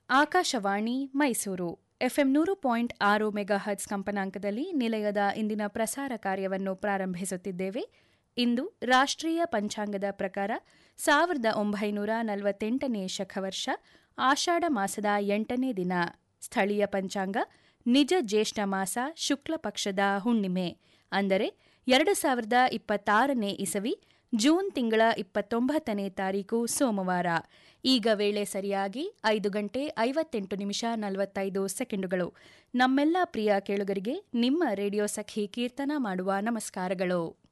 Akashvani Mysuru FM ನೂರು point ಆರು ಮೆಗಾಹರ್ಟ್ಸ್ ಕಂಪನಾಂಕದಲ್ಲಿ ನಿಲಯದ ಇಂದಿನ ಪ್ರಸಾರ ಕಾರ್ಯವನ್ನು ಪ್ರಾರಂಭಿಸುತ್ತಿದ್ದೇವೆ ಇಂದು ರಾಷ್ಟ್ರೀಯ ಪಂಚಾಂಗದ ಪ್ರಕಾರ ಸಾವಿರದ ಒಂಬೈನೂರ ನಲವತ್ತೆಂಟನೇ ಶಖವರ್ಷ ಆಷಾಢ ಮಾಸದ ಎಂಟನೇ ದಿನ ಸ್ಥಳೀಯ ಪಂಚಾಂಗ ನಿಜ ಜ್ಯೇಷ್ಠ ಮಾಸ ಶುಕ್ಲ ಪಕ್ಷದ ಹುಣ್ಣಿಮೆ ಅಂದರೆ ಎರಡು ಸಾವಿರದ ಇಪ್ಪತ್ತಾರನೇ ಇಸವಿ ಜೂನ್ ತಿಂಗಳ ಇಪ್ಪತ್ತೊಂಬತ್ತನೇ ತಾರೀಕು ಸೋಮವಾರ ಈಗ ವೇಳೆ ಸರಿಯಾಗಿ ಐದು ಗಂಟೆ ಐವತ್ತೆಂಟು ನಿಮಿಷ ನಲವತ್ತೈದು ಸೆಕೆಂಡುಗಳು ನಮ್ಮೆಲ್ಲ ಪ್ರಿಯ ಕೇಳುಗರಿಗೆ ನಿಮ್ಮ ರೇಡಿಯೋ ಸಖಿ ಕೀರ್ತನ ಮಾಡುವ ನಮಸ್ಕಾರಗಳು